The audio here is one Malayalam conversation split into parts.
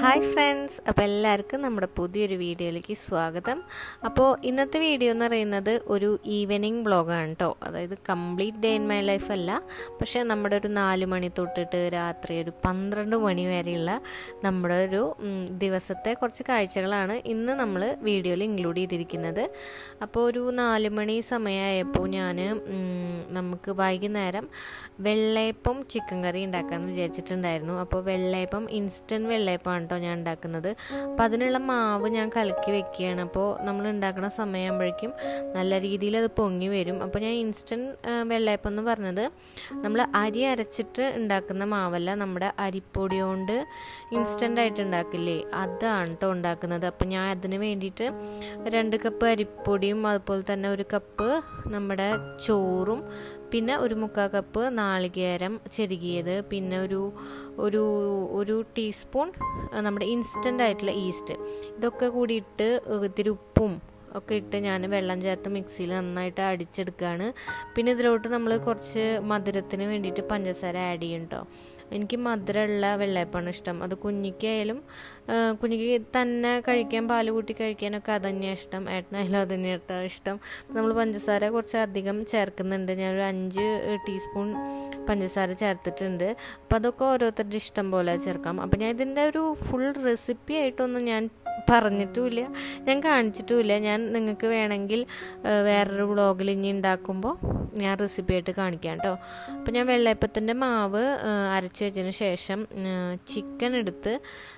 ഹായ് ഫ്രണ്ട്സ് അപ്പോൾ എല്ലാവർക്കും നമ്മുടെ പുതിയൊരു വീഡിയോയിലേക്ക് സ്വാഗതം അപ്പോൾ ഇന്നത്തെ വീഡിയോ എന്ന് പറയുന്നത് ഒരു ഈവനിങ് വ്ളോഗാണ് കേട്ടോ അതായത് complete day in my life അല്ല പക്ഷേ നമ്മുടെ ഒരു നാല് മണി തൊട്ടിട്ട് രാത്രി ഒരു പന്ത്രണ്ട് മണി വരെയുള്ള നമ്മുടെ ഒരു ഉം, ദിവസത്തെ കുറച്ച് കാഴ്ചകളാണ് ഇന്ന് നമ്മൾ വീഡിയോയിൽ ഇൻക്ലൂഡ് ചെയ്തിരിക്കുന്നത് അപ്പോൾ ഒരു നാല് മണി സമയമായപ്പോൾ ഞാൻ നമുക്ക് വൈകുന്നേരം വെള്ളയപ്പം ചിക്കൻ കറി ഉണ്ടാക്കാമെന്ന് വിചാരിച്ചിട്ടുണ്ടായിരുന്നു അപ്പോൾ വെള്ളയപ്പം ഇൻസ്റ്റൻറ്റ് വെള്ളയപ്പമാണ് കേട്ടോ ഞാൻ ഉണ്ടാക്കുന്നത് അപ്പോൾ അതിനുള്ള മാവ് ഞാൻ കലക്കി വെക്കുകയാണ് അപ്പോൾ നമ്മൾ ഉണ്ടാക്കുന്ന സമയമാകുമ്പോഴേക്കും നല്ല രീതിയിൽ അത് പൊങ്ങി വരും അപ്പോൾ ഞാൻ ഇൻസ്റ്റൻറ്റ് വെള്ളയപ്പം എന്ന് പറഞ്ഞത് നമ്മൾ അരി അരച്ചിട്ട് ഉണ്ടാക്കുന്ന മാവല്ല നമ്മുടെ അരിപ്പൊടി കൊണ്ട് ഇൻസ്റ്റൻ്റ് ആയിട്ട് ഉണ്ടാക്കില്ലേ അതാണ് കേട്ടോ ഉണ്ടാക്കുന്നത് അപ്പോൾ ഞാൻ അതിന് വേണ്ടിയിട്ട് രണ്ട് കപ്പ് അരിപ്പൊടിയും അതുപോലെ തന്നെ ഒരു കപ്പ് നമ്മുടെ ചോറും പിന്നെ ഒരു മുക്കാൽ കപ്പ് നാളികേരം ചെരുകിയത് പിന്നെ ഒരു ഒരു ഒരു ടീസ്പൂൺ ആ, നമ്മുടെ ഇൻസ്റ്റൻ്റ് ആയിട്ടുള്ള ഈസ്റ്റ് ഇതൊക്കെ കൂടി ഇട്ട് ഇത്തിരി ഉപ്പും ഒക്കെ ഇട്ട് ഞാൻ വെള്ളം ചേർത്ത് മിക്സിയിൽ നന്നായിട്ട് അടിച്ചെടുക്കുകയാണ് പിന്നെ ഇതിലോട്ട് നമ്മൾ കുറച്ച് മധുരത്തിന് വേണ്ടിയിട്ട് പഞ്ചസാര ആഡ് ചെയ്യും കേട്ടോ എനിക്ക് മധുരമുള്ള വെള്ളയപ്പമാണ് ഇഷ്ടം അത് കുഞ്ഞിക്കായാലും ആ, കുഞ്ഞിക്ക് തന്നെ കഴിക്കാൻ പാല് കൂട്ടി കഴിക്കാനൊക്കെ അത് തന്നെയാണ് ഇഷ്ടം ഏട്ടനായാലും അത് തന്നെയാണ് ഇഷ്ടം നമ്മൾ പഞ്ചസാര കുറച്ച് അധികം ചേർക്കുന്നുണ്ട് ഞാനൊരു അഞ്ച് ടീസ്പൂൺ പഞ്ചസാര ചേർത്തിട്ടുണ്ട് അപ്പോൾ അതൊക്കെ ഓരോരുത്തരുടെ ഇഷ്ടം പോലെ ചേർക്കാം അപ്പോൾ ഞാൻ ഇതിൻ്റെ ഒരു ഫുൾ റെസിപ്പി ആയിട്ടൊന്നും ഞാൻ പറഞ്ഞിട്ടുമില്ല ഞാൻ കാണിച്ചിട്ടുമില്ല ഞാൻ നിങ്ങൾക്ക് വേണമെങ്കിൽ ആ, വേറൊരു വ്ളോഗിൽ ഇനി ഉണ്ടാക്കുമ്പോൾ ഞാൻ റെസിപ്പി ആയിട്ട് കാണിക്കാം കേട്ടോ അപ്പോൾ ഞാൻ വെള്ളയപ്പത്തിൻ്റെ മാവ് ആ, അരച്ച് വെച്ചതിന് ശേഷം ചിക്കൻ എടുത്ത്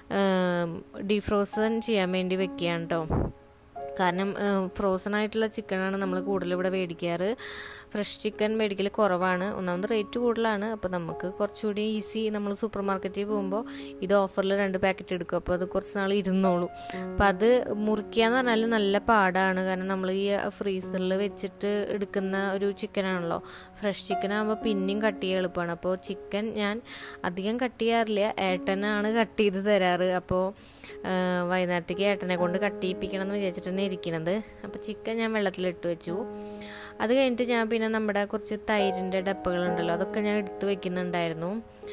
ഡീഫ്രോസൺ ചെയ്യാൻ വേണ്ടി വെക്കുകയാണ് കേട്ടോ കാരണം ഫ്രോസൺ ആയിട്ടുള്ള ചിക്കനാണ് നമ്മൾ കൂടുതൽ ഇവിടെ മേടിക്കാറ് ഫ്രഷ് ചിക്കൻ മേടിക്കൽ കുറവാണ് ഒന്നാമത് റേറ്റ് കൂടുതലാണ് അപ്പോൾ നമുക്ക് കുറച്ചുകൂടി ഈസി നമ്മൾ സൂപ്പർ മാർക്കറ്റിൽ പോകുമ്പോൾ ഇത് ഓഫറിൽ രണ്ട് പാക്കറ്റ് എടുക്കും അപ്പോൾ അത് കുറച്ച് നാൾ ഇരുന്നോളൂ അപ്പോൾ അത് മുറിക്കുക എന്ന് പറഞ്ഞാൽ നല്ല പാടാണ് കാരണം നമ്മൾ ഈ ഫ്രീസറിൽ വെച്ചിട്ട് എടുക്കുന്ന ഒരു ചിക്കനാണല്ലോ ഫ്രഷ് ചിക്കൻ ആകുമ്പോൾ പിന്നെയും കട്ട് ചെയ്യാൻ എളുപ്പമാണ് അപ്പോൾ ചിക്കൻ ഞാൻ അധികം കട്ട് ചെയ്യാറില്ല ഏട്ടനാണ് കട്ട് ചെയ്ത് തരാറ് അപ്പോൾ വൈകുന്നേരത്തേക്ക് ഏട്ടനെ കൊണ്ട് കട്ട് ചെയ്യിപ്പിക്കണം എന്ന് വെച്ചിട്ട് തന്നെ ഇരിക്കണത് അപ്പോൾ ചിക്കൻ ഞാൻ വെള്ളത്തിലിട്ട് വെച്ചു അത് കഴിഞ്ഞിട്ട് ഞാൻ പിന്നെ നമ്മുടെ കുറച്ച് തൈരിൻ്റെ ഡപ്പകളുണ്ടല്ലോ അതൊക്കെ ഞാൻ എടുത്ത് വെക്കുന്നുണ്ടായിരുന്നു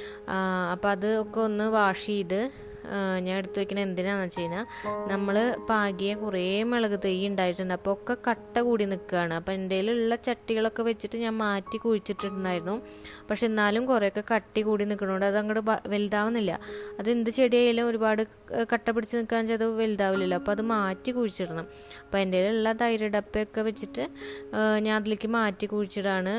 അപ്പോൾ അത് ഒക്കെ ഒന്ന് വാഷ് ചെയ്ത് ആ, ഞാൻ എടുത്ത് വെക്കുന്നത് എന്തിനാണെന്ന് വെച്ച് കഴിഞ്ഞാൽ നമ്മൾ പാകിയ കുറേ മുളക് തൈ ഉണ്ടായിട്ടുണ്ട് അപ്പോൾ ഒക്കെ കട്ട കൂടി നിൽക്കുകയാണ് അപ്പോൾ എൻ്റെ കയ്യിലുള്ള ചട്ടികളൊക്കെ വെച്ചിട്ട് ഞാൻ മാറ്റി കുഴിച്ചിട്ടുണ്ടായിരുന്നു പക്ഷെ എന്നാലും കുറേയൊക്കെ കട്ടി കൂടി നിൽക്കണോണ്ട് അത് അങ്ങോട്ട് വലുതാവുന്നില്ല അത് എന്ത് ചെടിയായാലും ഒരുപാട് ക- കട്ട പിടിച്ച് നിൽക്കാൻ ചെയ്ത് വലുതാവില്ലല്ലോ അപ്പോൾ അത് മാറ്റി കുഴിച്ചിടണം അപ്പോൾ എൻ്റെ കയ്യിലുള്ള തൈര് ഡപ്പയൊക്കെ വെച്ചിട്ട് ആ, ഞാൻ അതിലേക്ക് മാറ്റി കുഴിച്ചിടാണ്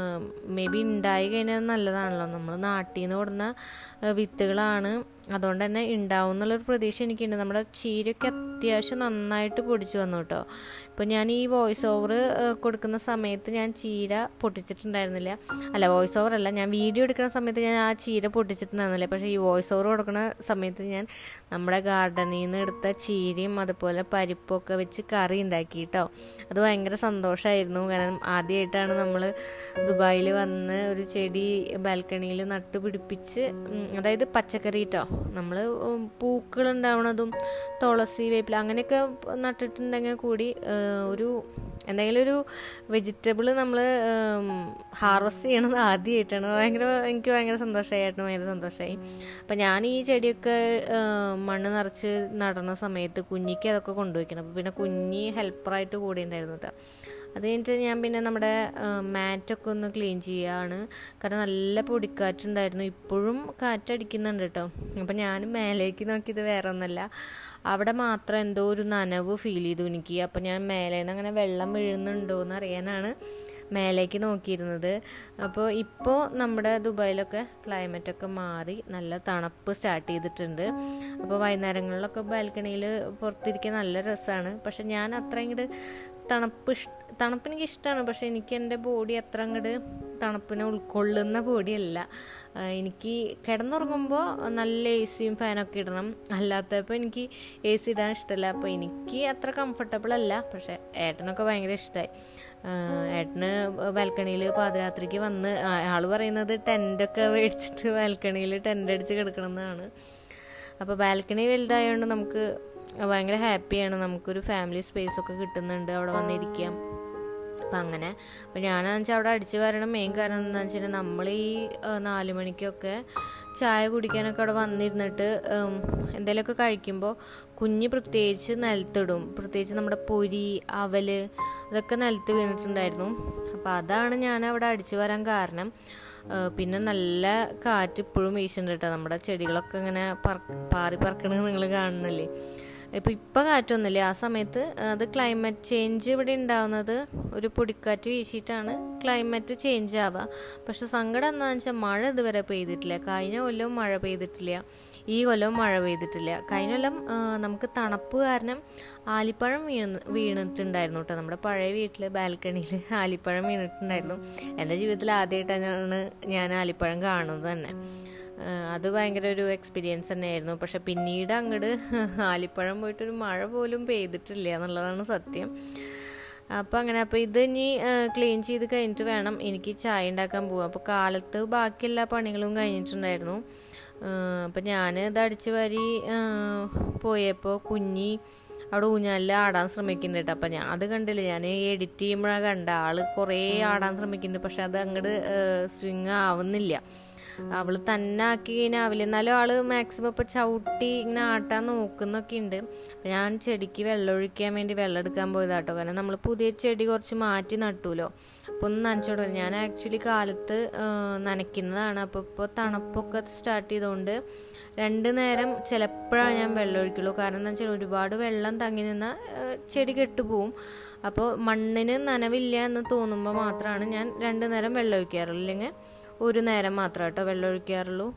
മേ ബി ഉണ്ടായി കഴിഞ്ഞാൽ നല്ലതാണല്ലോ നമ്മൾ നാട്ടിൽ നിന്ന് കൊടുന്ന ആ, വിത്തുകളാണ് അതുകൊണ്ട് തന്നെ ഉണ്ടാവും എന്നുള്ളൊരു പ്രതീക്ഷ എനിക്കുണ്ട് നമ്മുടെ ചീരയൊക്കെ അത്യാവശ്യം നന്നായിട്ട് പൊടിച്ചു വന്നു കേട്ടോ ഇപ്പോൾ ഞാൻ ഈ വോയിസ് ഓവർ കൊടുക്കുന്ന സമയത്ത് ഞാൻ ചീര പൊട്ടിച്ചിട്ടുണ്ടായിരുന്നില്ല അല്ല വോയിസ് ഓവർ അല്ല ഞാൻ വീഡിയോ എടുക്കുന്ന സമയത്ത് ഞാൻ ആ ചീര പൊട്ടിച്ചിട്ടുണ്ടായിരുന്നില്ല പക്ഷേ ഈ വോയിസ് ഓവർ കൊടുക്കുന്ന സമയത്ത് ഞാൻ നമ്മുടെ ഗാർഡനിൽ നിന്ന് എടുത്ത ചീരയും അതുപോലെ പരിപ്പൊക്കെ വെച്ച് കറി ഉണ്ടാക്കി കേട്ടോ അത് ഭയങ്കര സന്തോഷമായിരുന്നു കാരണം ആദ്യമായിട്ടാണ് നമ്മൾ ദുബായിൽ വന്ന് ഒരു ചെടി ബാൽക്കണിയിൽ നട്ടു പിടിപ്പിച്ച് ഉം, അതായത് പച്ചക്കറി കേട്ടോ നമ്മൾ പൂക്കൾ ഉണ്ടാവണതും തുളസി വേപ്പില അങ്ങനെയൊക്കെ നട്ടിട്ടുണ്ടെങ്കിൽ കൂടി ആ, ഒരു എന്തെങ്കിലും ഒരു വെജിറ്റബിൾ നമ്മൾ ഹാർവസ്റ്റ് ചെയ്യണത് ആദ്യമായിട്ടാണ് ഭയങ്കര എനിക്ക് ഭയങ്കര സന്തോഷമായിരുന്നു ഭയങ്കര സന്തോഷമായി അപ്പം ഞാൻ ഈ ചെടിയൊക്കെ ആ, മണ്ണ് നിറച്ച് നടണ സമയത്ത് കുഞ്ഞിക്ക് അതൊക്കെ കൊണ്ടുപോയിക്കണം അപ്പോൾ പിന്നെ കുഞ്ഞി ഹെൽപ്പറായിട്ട് കൂടെ ഉണ്ടായിരുന്നു കേട്ടോ അത് കഴിഞ്ഞിട്ട് ഞാൻ പിന്നെ നമ്മുടെ മാറ്റൊക്കെ ഒന്ന് ക്ലീൻ ചെയ്യുകയാണ് കാരണം നല്ല പൊടിക്കാറ്റുണ്ടായിരുന്നു ഇപ്പോഴും കാറ്റടിക്കുന്നുണ്ട് കേട്ടോ അപ്പം ഞാൻ മേലേക്ക് നോക്കിയത് വേറെ ഒന്നല്ല അവിടെ മാത്രം എന്തോ ഒരു നനവ് ഫീൽ ചെയ്തു എനിക്ക് അപ്പം ഞാൻ മേലെ നിന്ന് അങ്ങനെ വെള്ളം വീഴുന്നുണ്ടോ എന്ന് അറിയാനാണ് മേലേക്ക് നോക്കിയിരുന്നത് അപ്പോൾ ഇപ്പോൾ നമ്മുടെ ദുബായിലൊക്കെ ക്ലൈമറ്റൊക്കെ മാറി നല്ല തണുപ്പ് സ്റ്റാർട്ട് ചെയ്തിട്ടുണ്ട് അപ്പോൾ വൈകുന്നേരങ്ങളിലൊക്കെ ബാൽക്കണിയിൽ പുറത്തിരിക്കാൻ നല്ല രസമാണ് പക്ഷെ ഞാൻ അത്ര ഇങ്ങോട്ട് തണുപ്പ് ഇഷ് തണുപ്പ് എനിക്ക് ഇഷ്ടമാണ് പക്ഷെ എനിക്ക് എൻ്റെ ബോഡി അത്ര അങ്ങോട്ട് തണുപ്പിനെ ഉൾക്കൊള്ളുന്ന ബോഡിയല്ല ആ, എനിക്ക് കിടന്നുറങ്ങുമ്പോൾ നല്ല എ സിയും ഫാനൊക്കെ ഇടണം അല്ലാത്തപ്പോൾ എനിക്ക് എ സി ഇടാൻ ഇഷ്ടമല്ല അപ്പോൾ എനിക്ക് അത്ര കംഫർട്ടബിൾ അല്ല പക്ഷെ ഏട്ടനൊക്കെ ഭയങ്കര ഇഷ്ടമായി ഏട്ടന് ബാൽക്കണിയിൽ പാതിരാത്രിക്ക് വന്ന് ആ- ആള് പറയുന്നത് ടെൻ്റൊക്കെ മേടിച്ചിട്ട് ബാൽക്കണിയിൽ ടെൻ്റ് അടിച്ച് കിടക്കണം എന്നാണ് അപ്പോൾ ബാൽക്കണി വലുതായതുകൊണ്ട് നമുക്ക് ഭയങ്കര ഹാപ്പിയാണ് നമുക്കൊരു ഫാമിലി സ്പേസ് ഒക്കെ കിട്ടുന്നുണ്ട് അവിടെ വന്നിരിക്കാം അപ്പം അങ്ങനെ അപ്പം ഞാനാണെന്ന് വെച്ചാൽ അവിടെ അടിച്ചു വരണം മെയിൻ കാരണം എന്താണെന്ന് വെച്ചാൽ നമ്മൾ ഈ ആ, നാല് മണിക്കൊക്കെ ചായ കുടിക്കാനൊക്കെ അവിടെ വന്നിരുന്നിട്ട് ഉം, എന്തെങ്കിലുമൊക്കെ കഴിക്കുമ്പോൾ കുഞ്ഞ് പ്രത്യേകിച്ച് നിലത്തിടും പ്രത്യേകിച്ച് നമ്മുടെ പൊരി അവല് അതൊക്കെ നിലത്ത് വീണിട്ടുണ്ടായിരുന്നു അപ്പോൾ അതാണ് ഞാൻ അവിടെ അടിച്ചു വരാൻ കാരണം ആ, പിന്നെ നല്ല കാറ്റ് ഇപ്പോഴും വീശുന്നുണ്ട് കേട്ടോ നമ്മുടെ ചെടികളൊക്കെ ഇങ്ങനെ പറ പാറി പറക്കണത് നിങ്ങൾ കാണുന്നില്ലേ ഇപ്പം ഇപ്പം കാറ്റൊന്നുമില്ല ആ സമയത്ത് അത് ക്ലൈമറ്റ് ചേഞ്ച് ഇവിടെ ഉണ്ടാവുന്നത് ഒരു പൊടിക്കാറ്റ് വീശിയിട്ടാണ് ക്ലൈമറ്റ് ചേഞ്ച് ആവുക പക്ഷെ സങ്കടം എന്താണെന്ന് വെച്ചാൽ മഴ ഇതുവരെ പെയ്തിട്ടില്ല കഴിഞ്ഞ കൊല്ലവും മഴ പെയ്തിട്ടില്ല ഈ കൊല്ലവും മഴ പെയ്തിട്ടില്ല കഴിഞ്ഞ കൊല്ലം ആ, നമുക്ക് തണുപ്പ് കാരണം ആലിപ്പഴം വീണ് വീണിട്ടുണ്ടായിരുന്നു കേട്ടോ നമ്മുടെ പഴയ വീട്ടിൽ ബാൽക്കണിയിൽ ആലിപ്പഴം വീണിട്ടുണ്ടായിരുന്നു എൻ്റെ ജീവിതത്തിൽ ആദ്യമായിട്ടാണ് ഞാൻ ആലിപ്പഴം കാണുന്നത് തന്നെ ആ, അത് ഭയങ്കര ഒരു എക്സ്പീരിയൻസ് തന്നെയായിരുന്നു പക്ഷെ പിന്നീട് അങ്ങോട്ട് ആലിപ്പഴം പോയിട്ടൊരു മഴ പോലും പെയ്തിട്ടില്ല എന്നുള്ളതാണ് സത്യം അപ്പോൾ അങ്ങനെ അപ്പോൾ ഇത് ഇനി ക്ലീൻ ചെയ്ത് കഴിഞ്ഞിട്ട് വേണം എനിക്ക് ചായ ഉണ്ടാക്കാൻ പോവാം അപ്പോൾ കാലത്ത് ബാക്കി എല്ലാ പണികളും കഴിഞ്ഞിട്ടുണ്ടായിരുന്നു അപ്പം ഞാൻ ഇത് അടിച്ച് വാരി ആ, പോയപ്പോൾ കുഞ്ഞി അവിടെ ഊഞ്ഞാലിൽ ആടാൻ ശ്രമിക്കുന്നുണ്ട് കേട്ടോ അപ്പം ഞാൻ അത് കണ്ടില്ല ഞാൻ എഡിറ്റ് ചെയ്യുമ്പോഴാണ് കണ്ട ആള് കുറേ ആടാൻ ശ്രമിക്കുന്നുണ്ട് പക്ഷെ അത് അങ്ങോട്ട് സ്വിങ് ആവുന്നില്ല അവള് തന്നെ ആക്കി കഴിഞ്ഞാവില്ല എന്നാലും ആള് മാക്സിമം ഇപ്പൊ ചവിട്ടി ഇങ്ങനെ ആട്ടാൻ നോക്കുന്നൊക്കെ ഉണ്ട് അപ്പൊ ഞാൻ ചെടിക്ക് വെള്ളം ഒഴിക്കാൻ വേണ്ടി വെള്ളം എടുക്കാൻ പോയതാട്ടോ കാരണം നമ്മൾ പുതിയ ചെടി കുറച്ച് മാറ്റി നട്ടൂലോ അപ്പൊ ഒന്ന് നനച്ചോട്ടെ ഞാൻ ആക്ച്വലി കാലത്ത് ആ, നനയ്ക്കുന്നതാണ് അപ്പോൾ ഇപ്പോൾ തണുപ്പൊക്കെ സ്റ്റാർട്ട് ചെയ്തുകൊണ്ട് രണ്ട് നേരം ചിലപ്പോഴാണ് ഞാൻ വെള്ളം ഒഴിക്കുള്ളൂ കാരണം എന്താ വെച്ചാൽ ഒരുപാട് വെള്ളം തങ്ങി നിന്ന ചെടി കെട്ടുപോകും അപ്പോൾ മണ്ണിന് നനവില്ല എന്ന് തോന്നുമ്പോൾ മാത്രമാണ് ഞാൻ രണ്ട് നേരം വെള്ളം ഒഴിക്കാറുള്ളൂ ഇല്ലെങ്കിൽ ഒരു നേരം മാത്രം കേട്ടോ വെള്ളം ഒഴിക്കാറുള്ളൂ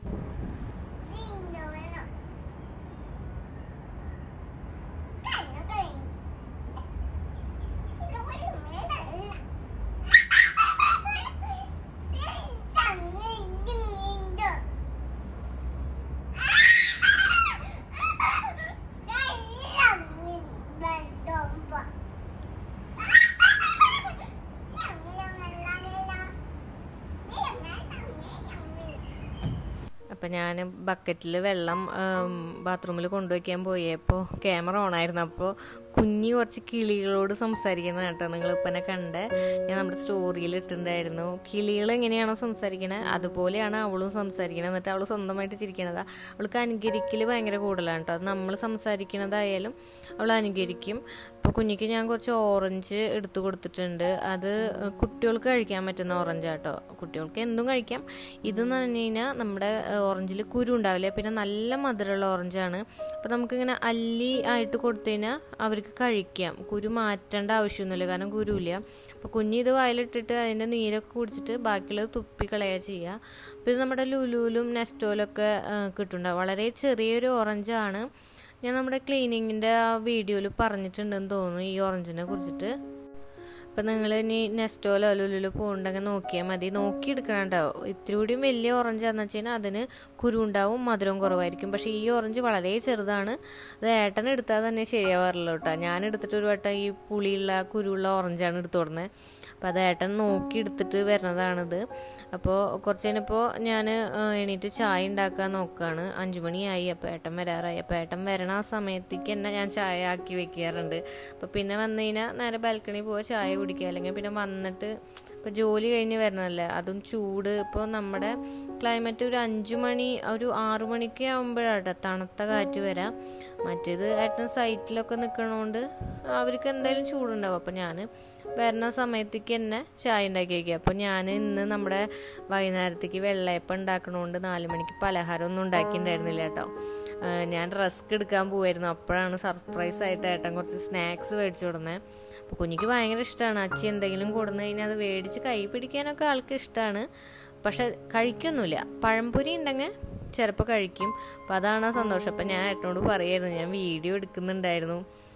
അപ്പം ഞാൻ ബക്കറ്റിൽ വെള്ളം ബാത്റൂമിൽ കൊണ്ടുവയ്ക്കാൻ പോയപ്പോൾ ക്യാമറ ഓണായിരുന്നു അപ്പോൾ കുഞ്ഞി കുറച്ച് കിളികളോട് സംസാരിക്കുന്നത് കേട്ടോ നിങ്ങളിപ്പോൾ എന്നെ കണ്ട് ഞാൻ നമ്മുടെ സ്റ്റോറിയിൽ ഇട്ടിട്ടുണ്ടായിരുന്നു കിളികൾ എങ്ങനെയാണോ സംസാരിക്കണത് അതുപോലെയാണ് അവളും സംസാരിക്കണത് എന്നിട്ട് അവൾ സ്വന്തമായിട്ട് ചിരിക്കണതാ അവൾക്ക് അനുകരിക്കൽ ഭയങ്കര കൂടുതലാണ് കേട്ടോ അത് നമ്മൾ സംസാരിക്കണതായാലും അവൾ അനുകരിക്കും അപ്പോൾ കുഞ്ഞിക്ക് ഞാൻ കുറച്ച് ഓറഞ്ച് എടുത്തു കൊടുത്തിട്ടുണ്ട് അത് കുട്ടികൾക്ക് കഴിക്കാൻ പറ്റുന്ന ഓറഞ്ച് കേട്ടോ കുട്ടികൾക്ക് എന്തും കഴിക്കാം ഇതെന്ന് പറഞ്ഞു കഴിഞ്ഞാൽ നമ്മുടെ ഓറഞ്ചിൽ കുരു ഉണ്ടാവില്ല പിന്നെ നല്ല മധുരമുള്ള ഓറഞ്ചാണ് അപ്പോൾ നമുക്കിങ്ങനെ അല്ലി ആയിട്ട് കൊടുത്തു കഴിഞ്ഞാൽ അവർക്ക് കഴിക്കാം കുരു മാറ്റേണ്ട ആവശ്യമൊന്നുമില്ല കാരണം കുരുവില്ല അപ്പോൾ കുഞ്ഞ് ഇത് വയലിട്ടിട്ട് അതിൻ്റെ നീരൊക്കെ കുടിച്ചിട്ട് ബാക്കിയുള്ളത് തുപ്പി കളയുക ചെയ്യുക അപ്പോൾ ഇത് നമ്മുടെ ലുലുവിലും നെസ്റ്റോലൊക്കെ കിട്ടുന്നുണ്ടാവും വളരെ ചെറിയൊരു ഓറഞ്ചാണ് ഞാൻ നമ്മുടെ ക്ലീനിങ്ങിൻ്റെ ആ വീഡിയോയിൽ പറഞ്ഞിട്ടുണ്ടെന്ന് തോന്നുന്നു ഈ ഓറഞ്ചിനെ കുറിച്ചിട്ട് അപ്പം നിങ്ങൾ ഇനി നെസ്റ്റോലോ ലുലുലോ പോകുന്നുണ്ടെങ്കിൽ നോക്കിയാൽ മതി നോക്കി എടുക്കണം കേട്ടോ ഇത്തിരി കൂടിയും വലിയ ഓറഞ്ച് ആണെന്ന് വെച്ച് കഴിഞ്ഞാൽ അതിന് കുരു ഉണ്ടാവും മധുരം കുറവായിരിക്കും പക്ഷേ ഈ ഓറഞ്ച് വളരെ ചെറുതാണ് അത് ഏട്ടൻ എടുത്താൽ തന്നെ ശരിയാവാറില്ല കേട്ടോ ഞാൻ എടുത്തിട്ട് ഒരു വട്ടം ഈ പുളിയുള്ള കുരുള്ള ഓറഞ്ചാണ് എടുത്തു കൊടുക്കുന്നത് അപ്പോൾ അത് ഏട്ടൻ നോക്കി എടുത്തിട്ട് വരുന്നതാണിത് അപ്പോൾ കുറച്ച് കഴിഞ്ഞപ്പോൾ ഞാൻ എണീറ്റ് ചായ ഉണ്ടാക്കാൻ നോക്കുകയാണ് അഞ്ചു മണിയായി അപ്പോൾ ഏട്ടൻ വരാറായി അപ്പോൾ ഏട്ടൻ വരണ ആ സമയത്തേക്ക് തന്നെ ഞാൻ ചായ ആക്കി വെക്കാറുണ്ട് അപ്പോൾ പിന്നെ വന്നു കഴിഞ്ഞാൽ നേരെ ബാൽക്കണി പോവുക ചായ കുടിക്കുക അല്ലെങ്കിൽ പിന്നെ വന്നിട്ട് ഇപ്പോൾ ജോലി കഴിഞ്ഞ് വരണതല്ലേ അതും ചൂട് ഇപ്പോൾ നമ്മുടെ ക്ലൈമറ്റ് ഒരു അഞ്ചു മണി ഒരു ആറു മണിക്ക് ആകുമ്പോഴാട്ടോ തണുത്ത കാറ്റ് വരാം മറ്റേത് ഏട്ടൻ സൈറ്റിലൊക്കെ നിൽക്കണോണ്ട് അവർക്ക് എന്തായാലും ചൂടുണ്ടാവും അപ്പോൾ ഞാൻ വരുന്ന സമയത്തേക്ക് തന്നെ ചായ ഉണ്ടാക്കി വയ്ക്കുക അപ്പോൾ ഞാൻ ഇന്ന് നമ്മുടെ വൈകുന്നേരത്തേക്ക് വെള്ളയപ്പം ഉണ്ടാക്കണോണ്ട് നാല് മണിക്ക് പലഹാരം ഒന്നും ഉണ്ടാക്കിയിട്ടുണ്ടായിരുന്നില്ല കേട്ടോ ഞാൻ റസ്ക് എടുക്കാൻ പോവായിരുന്നു അപ്പോഴാണ് സർപ്രൈസ് ആയിട്ട് ഏട്ടൻ കുറച്ച് സ്നാക്സ് മേടിച്ചു കൊടുന്നത് അപ്പോൾ കുഞ്ഞിക്ക് ഭയങ്കര ഇഷ്ടമാണ് അച്ചി എന്തെങ്കിലും കൊടുന്നു കഴിഞ്ഞാൽ അത് മേടിച്ച് കൈ പിടിക്കാനൊക്കെ ആൾക്ക് ഇഷ്ടമാണ് പക്ഷെ കഴിക്കൊന്നുമില്ല പഴംപൊരി ഉണ്ടെങ്കിൽ ചിലപ്പോൾ കഴിക്കും അപ്പോൾ അതാണ് ആ സന്തോഷം അപ്പം ഞാൻ ഏട്ടനോട് പറയായിരുന്നു ഞാൻ വീഡിയോ എടുക്കുന്നുണ്ടായിരുന്നു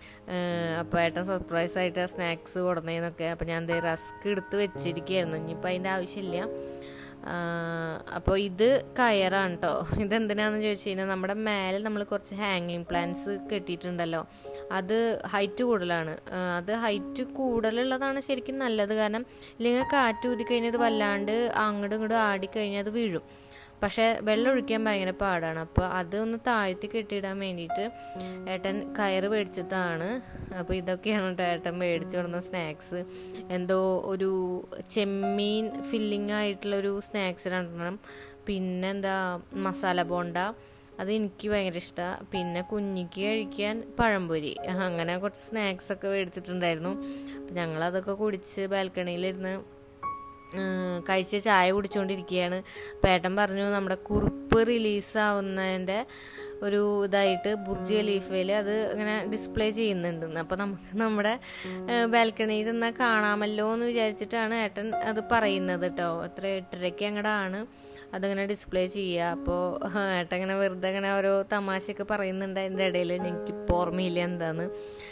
അപ്പോൾ ഏട്ടൻ സർപ്രൈസ് ആയിട്ട് ആ സ്നാക്സ് കൊടുന്നതെന്നൊക്കെ അപ്പോൾ ഞാൻ എന്തേ റസ്ക് എടുത്ത് വെച്ചിരിക്കുകയായിരുന്നു ഇനിയിപ്പോൾ അതിൻ്റെ ആവശ്യമില്ല അപ്പോൾ ഇത് കയറാണ് കേട്ടോ ഇതെന്തിനാന്ന് ചോദിച്ചു കഴിഞ്ഞാൽ നമ്മുടെ മേലെ നമ്മൾ കുറച്ച് ഹാങ്ങിങ് പ്ലാന്റ്സ് കെട്ടിയിട്ടുണ്ടല്ലോ അത് ഹൈറ്റ് കൂടുതലാണ് അത് ഹൈറ്റ് കൂടുതലുള്ളതാണ് ശരിക്കും നല്ലത് കാരണം ഇല്ലെങ്കിൽ കാറ്റ് ഊതിക്കഴിഞ്ഞാൽ ഇത് വല്ലാണ്ട് അങ്ങോട്ടും ഇങ്ങോട്ടും ആടിക്കഴിഞ്ഞാൽ അത് വീഴും പക്ഷേ വെള്ളം ഒഴിക്കാൻ ഭയങ്കര പാടാണ് അപ്പോൾ അതൊന്ന് താഴ്ത്തി കെട്ടിയിടാൻ വേണ്ടിയിട്ട് ഏട്ടൻ കയറ് മേടിച്ചതാണ് അപ്പോൾ ഇതൊക്കെയാണ് കേട്ടോ ഏട്ടൻ മേടിച്ചു കൊടുന്ന സ്നാക്സ് എന്തോ ഒരു ചെമ്മീൻ ഫില്ലിംഗ് ആയിട്ടുള്ളൊരു സ്നാക്സ് രണ്ടെണ്ണം പിന്നെന്താ മസാല ബോണ്ട അത് എനിക്ക് ഭയങ്കര ഇഷ്ടമാണ് പിന്നെ കുഞ്ഞിക്ക് കഴിക്കാൻ പഴംപൊരി അങ്ങനെ കുറച്ച് സ്നാക്സ് ഒക്കെ മേടിച്ചിട്ടുണ്ടായിരുന്നു അപ്പം ഞങ്ങളതൊക്കെ കുടിച്ച് ബാൽക്കണിയിലിരുന്ന് കഴിച്ച് ചായ കുടിച്ചുകൊണ്ടിരിക്കുകയാണ് പേട്ടൻ പറഞ്ഞു നമ്മുടെ കുറിപ്പ് റിലീസാവുന്നതിൻ്റെ ഒരു ഇതായിട്ട് ബുർജ് ഖലീഫയിൽ അത് ഇങ്ങനെ ഡിസ്പ്ലേ ചെയ്യുന്നുണ്ട് അപ്പോൾ നമുക്ക് നമ്മുടെ ബാൽക്കണിയിൽ നിന്നാൽ കാണാമല്ലോ എന്ന് വിചാരിച്ചിട്ടാണ് ഏട്ടൻ അത് പറയുന്നത് കേട്ടോ എത്ര എട്ടരയ്ക്ക് അങ്ങടാണ് അതങ്ങനെ ഡിസ്പ്ലേ ചെയ്യുക അപ്പോൾ ഏട്ടൻ ഇങ്ങനെ വെറുതെ അങ്ങനെ ഓരോ തമാശയൊക്കെ പറയുന്നുണ്ട് അതിൻ്റെ ഇടയിൽ എനിക്കിപ്പോൾ ഓർമ്മയില്ല എന്താന്ന്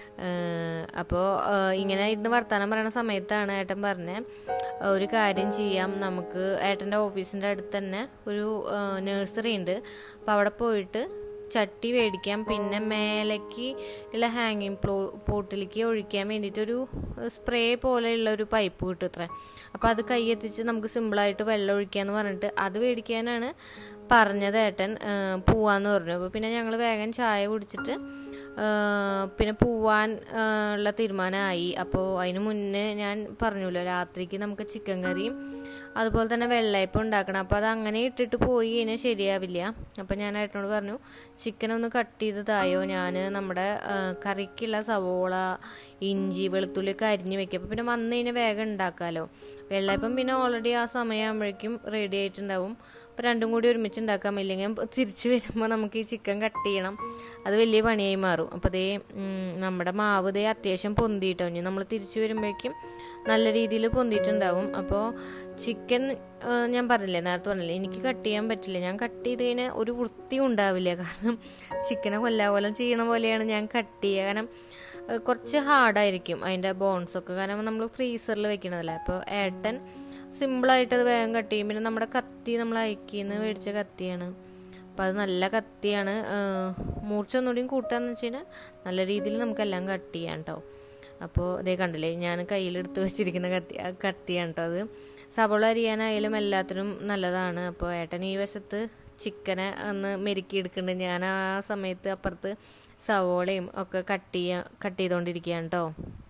അപ്പോൾ ഇങ്ങനെ ഇന്ന് വർത്തമാനം പറയുന്ന സമയത്താണ് ഏട്ടൻ പറഞ്ഞത് ഒരു കാര്യം ചെയ്യാം നമുക്ക് ഏട്ടൻ്റെ ഓഫീസിൻ്റെ അടുത്ത് തന്നെ ഒരു നഴ്സറി ഉണ്ട് അപ്പോൾ അവിടെ പോയിട്ട് ചട്ടി മേടിക്കാം പിന്നെ മേലേക്ക് ഉള്ള ഹാങ്ങിങ് പ്ലോ പോട്ടിലേക്ക് ഒഴിക്കാൻ വേണ്ടിയിട്ടൊരു സ്പ്രേ പോലെയുള്ള ഒരു പൈപ്പ് കിട്ടും ഇത്ര അപ്പോൾ അത് കൈയെത്തിച്ച് നമുക്ക് സിമ്പിളായിട്ട് വെള്ളം ഒഴിക്കാന്ന് പറഞ്ഞിട്ട് അത് മേടിക്കാനാണ് പറഞ്ഞത് ഏട്ടൻ പോവാന്ന് പറഞ്ഞു അപ്പോൾ പിന്നെ ഞങ്ങൾ വേഗം ചായ കുടിച്ചിട്ട് പിന്നെ പോവാൻ ഉള്ള തീരുമാനമായി അപ്പോൾ അതിന് മുന്നേ ഞാൻ പറഞ്ഞല്ലോ രാത്രിക്ക് നമുക്ക് ചിക്കൻ കറിയും അതുപോലെ തന്നെ വെള്ളയപ്പം ഉണ്ടാക്കണം അപ്പോൾ അത് അങ്ങനെ ഇട്ടിട്ട് പോയി കഴിഞ്ഞാൽ ശരിയാവില്ല അപ്പോൾ ഞാൻ ഏട്ടനോട് പറഞ്ഞു ചിക്കൻ ഒന്ന് കട്ട് ചെയ്ത് തായോ ഞാൻ നമ്മുടെ കറിക്കുള്ള സവോള ഇഞ്ചി വെളുത്തുള്ളിയൊക്കെ അരിഞ്ഞ് വെക്കും അപ്പോൾ പിന്നെ വന്നു കഴിഞ്ഞാൽ വേഗം ഉണ്ടാക്കാമല്ലോ വെള്ളയപ്പം പിന്നെ ഓൾറെഡി ആ സമയമാകുമ്പോഴേക്കും റെഡി ആയിട്ടുണ്ടാവും അപ്പോൾ രണ്ടും കൂടി ഒരുമിച്ച് ഉണ്ടാക്കാൻ ഇല്ലെങ്കിൽ തിരിച്ച് വരുമ്പോൾ നമുക്ക് ഈ ചിക്കൻ കട്ട് ചെയ്യണം അത് വലിയ പണിയായി മാറും അപ്പോൾ അതേ നമ്മുടെ മാവ് ദേ അത്യാവശ്യം പൊന്തിയിട്ടോ ഇനി നമ്മൾ തിരിച്ചു വരുമ്പോഴേക്കും നല്ല രീതിയിൽ പൊന്തിയിട്ടുണ്ടാവും അപ്പോൾ ചിക്കൻ ഞാൻ പറഞ്ഞില്ലേ നേരത്തെ പറഞ്ഞില്ലേ എനിക്ക് കട്ട് ചെയ്യാൻ പറ്റില്ല ഞാൻ കട്ട് ചെയ്ത് കഴിഞ്ഞാൽ ഒരു വൃത്തിയും ഉണ്ടാവില്ല കാരണം ചിക്കനെ കൊല്ലാകൊല്ലം ചെയ്യണ പോലെയാണ് ഞാൻ കട്ട് ചെയ്യുക കാരണം കുറച്ച് ഹാർഡായിരിക്കും അതിൻ്റെ ബോൺസൊക്കെ കാരണം നമ്മൾ ഫ്രീസറിൽ വെക്കണതല്ലേ അപ്പോൾ ഏട്ടൻ സിമ്പിളായിട്ട് അത് വേഗം കട്ട് ചെയ്യും പിന്നെ നമ്മുടെ കത്തി നമ്മൾ അയക്കിന്ന് മേടിച്ച കത്തിയാണ് അപ്പോൾ അത് നല്ല കത്തിയാണ് മൂർച്ച ഒന്നുകൂടിയും കൂട്ടാന്ന് വെച്ച് കഴിഞ്ഞാൽ നല്ല രീതിയിൽ നമുക്കെല്ലാം കട്ട് ചെയ്യാം കേട്ടോ അപ്പോൾ ഇതേ കണ്ടില്ലേ ഞാൻ കയ്യിലെടുത്ത് വെച്ചിരിക്കുന്ന കത്തി കത്തിയാണ് കേട്ടോ അത് സവോള അരിയാനായാലും എല്ലാത്തിനും നല്ലതാണ് അപ്പോൾ ഏട്ടൻ ഈ വശത്ത് ചിക്കനെ ഒന്ന് മെരുക്കി എടുക്കുന്നുണ്ട് ഞാൻ ആ സമയത്ത് അപ്പുറത്ത് സവോളയും ഒക്കെ കട്ട് ചെയ്യാൻ കട്ട് ചെയ്തുകൊണ്ടിരിക്കുകയാണ് കേട്ടോ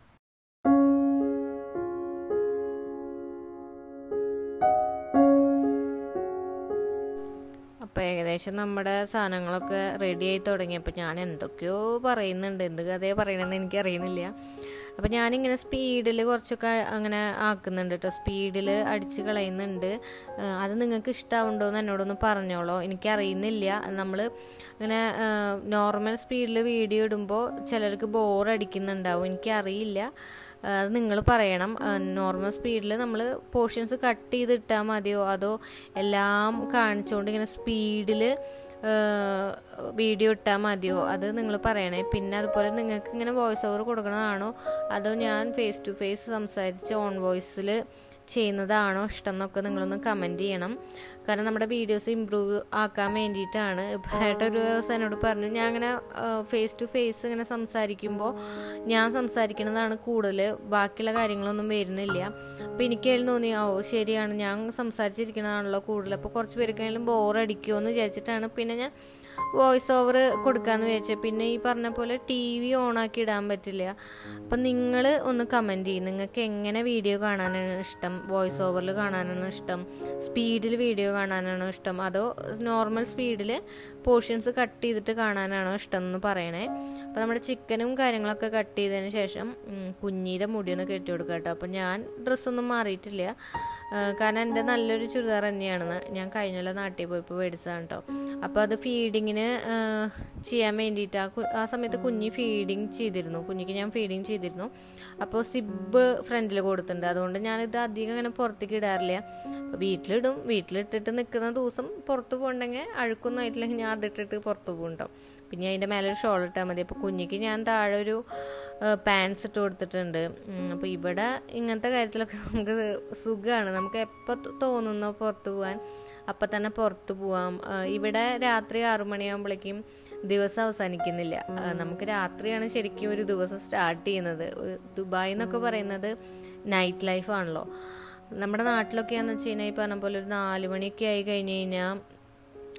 അപ്പോൾ ഏകദേശം നമ്മുടെ സാധനങ്ങളൊക്കെ റെഡി ആയി തുടങ്ങിയപ്പോൾ ഞാൻ എന്തൊക്കെയോ പറയുന്നുണ്ട് എന്ത് കഥയോ പറയണമെന്ന് എനിക്ക് അറിയുന്നില്ല അപ്പോൾ ഞാനിങ്ങനെ സ്പീഡിൽ കുറച്ചൊക്കെ അങ്ങനെ ആക്കുന്നുണ്ട് കേട്ടോ സ്പീഡിൽ അടിച്ച് കളയുന്നുണ്ട് അത് നിങ്ങൾക്ക് ഇഷ്ടമാവുണ്ടോ എന്ന് എന്നോടൊന്ന് പറഞ്ഞോളോ എനിക്കറിയുന്നില്ല നമ്മൾ ഇങ്ങനെ നോർമൽ സ്പീഡിൽ വീഡിയോ ഇടുമ്പോൾ ചിലർക്ക് ബോർ അടിക്കുന്നുണ്ടാവും എനിക്കറിയില്ല അത് നിങ്ങൾ പറയണം നോർമൽ സ്പീഡിൽ നമ്മൾ പോർഷൻസ് കട്ട് ചെയ്തിട്ടാൽ മതിയോ അതോ എല്ലാം കാണിച്ചുകൊണ്ട് ഇങ്ങനെ സ്പീഡിൽ വീഡിയോ ഇട്ടാൽ മതിയോ അത് നിങ്ങൾ പറയണേ പിന്നെ അതുപോലെ നിങ്ങൾക്ക് ഇങ്ങനെ വോയിസ് ഓവർ കൊടുക്കണതാണോ അതോ ഞാൻ ഫേസ് ടു ഫേസ് സംസാരിച്ച് ഓൺ വോയിസിൽ ചെയ്യുന്നതാണോ ഇഷ്ടം എന്നൊക്കെ നിങ്ങളൊന്ന് കമൻറ്റ് ചെയ്യണം കാരണം നമ്മുടെ വീഡിയോസ് ഇമ്പ്രൂവ് ആക്കാൻ വേണ്ടിയിട്ടാണ് ഇപ്പം ഒരു ദിവസം എന്നോട് പറഞ്ഞു ഞാൻ അങ്ങനെ ഫേസ് ടു ഫേസ് ഇങ്ങനെ സംസാരിക്കുമ്പോൾ ഞാൻ സംസാരിക്കുന്നതാണ് കൂടുതൽ ബാക്കിയുള്ള കാര്യങ്ങളൊന്നും വരുന്നില്ല അപ്പോൾ എനിക്ക് അതിൽ തോന്നി ഓ ശരിയാണ് ഞാൻ സംസാരിച്ചിരിക്കുന്നതാണല്ലോ കൂടുതൽ അപ്പോൾ കുറച്ച് പേർക്കെങ്കിലും ബോറടിക്കുമോ എന്ന് വിചാരിച്ചിട്ടാണ് പിന്നെ ഞാൻ വോയിസ് ഓവർ കൊടുക്കാമെന്ന് വിചാരിച്ചത് പിന്നെ ഈ പറഞ്ഞ പോലെ ടി വി ഓണാക്കി ഇടാൻ പറ്റില്ല അപ്പം നിങ്ങൾ ഒന്ന് കമൻറ്റ് ചെയ്യും നിങ്ങൾക്ക് എങ്ങനെ വീഡിയോ കാണാനാണ് ഇഷ്ടം വോയിസ് ഓവറിൽ കാണാനാണ് ഇഷ്ടം സ്പീഡിൽ വീഡിയോ കാണാനാണോ ഇഷ്ടം അതോ നോർമൽ സ്പീഡിൽ പോർഷൻസ് കട്ട് ചെയ്തിട്ട് കാണാനാണോ ഇഷ്ടം എന്ന് പറയണേ അപ്പോൾ നമ്മുടെ ചിക്കനും കാര്യങ്ങളൊക്കെ കട്ട് ചെയ്തതിന് ശേഷം കുഞ്ഞിയുടെ മുടിയൊന്ന് കെട്ടി കൊടുക്കുക കേട്ടോ അപ്പോൾ ഞാൻ ഡ്രസ്സൊന്നും മാറിയിട്ടില്ല കാരണം എൻ്റെ നല്ലൊരു ചുരിദാർ തന്നെയാണ് ഞാൻ കഴിഞ്ഞ നാട്ടിൽ പോയപ്പോൾ മേടിച്ചതാണ് കേട്ടോ അപ്പോൾ അത് ഫീഡിങ്ങിന് ചെയ്യാൻ വേണ്ടിയിട്ട് ആ ആ സമയത്ത് കുഞ്ഞി ഫീഡിങ് ചെയ്തിരുന്നു കുഞ്ഞിക്ക് ഞാൻ ഫീഡിങ് ചെയ്തിരുന്നു അപ്പോൾ സിബ് ഫ്രണ്ടിൽ കൊടുത്തിട്ടുണ്ട് അതുകൊണ്ട് ഞാനിത് അധികം അങ്ങനെ പുറത്തേക്ക് ഇടാറില്ല അപ്പോൾ വീട്ടിലിടും വീട്ടിലിട്ടിട്ട് നിൽക്കുന്ന ദിവസം പുറത്ത് പോകണ്ടെങ്കിൽ അഴുക്കൊന്നും ആയിട്ടില്ലെങ്കിൽ ഞാൻ അതിട്ടിട്ട് പുറത്ത് പോകുന്നുണ്ടാവും പിന്നെ അതിൻ്റെ മേലെ ഒരു ഷോൾ ഇട്ടാൽ മതി അപ്പോൾ കുഞ്ഞിക്ക് ഞാൻ താഴെ ഒരു പാൻസ് ഇട്ട് കൊടുത്തിട്ടുണ്ട് അപ്പോൾ ഇവിടെ ഇങ്ങനത്തെ കാര്യത്തിലൊക്കെ നമുക്ക് സുഖമാണ് നമുക്ക് എപ്പോൾ തോന്നുന്നോ പുറത്ത് പോകാൻ അപ്പം തന്നെ പുറത്ത് പോവാം ഇവിടെ രാത്രി ആറു മണിയാകുമ്പോഴേക്കും ദിവസം അവസാനിക്കുന്നില്ല നമുക്ക് രാത്രിയാണ് ശരിക്കും ഒരു ദിവസം സ്റ്റാർട്ട് ചെയ്യുന്നത് ദുബായ് എന്നൊക്കെ പറയുന്നത് നൈറ്റ് ലൈഫാണല്ലോ നമ്മുടെ നാട്ടിലൊക്കെയാണെന്ന് വെച്ച് കഴിഞ്ഞാൽ ഈ പറഞ്ഞ പോലെ ഒരു നാല് മണിയൊക്കെ ആയി കഴിഞ്ഞ് കഴിഞ്ഞാൽ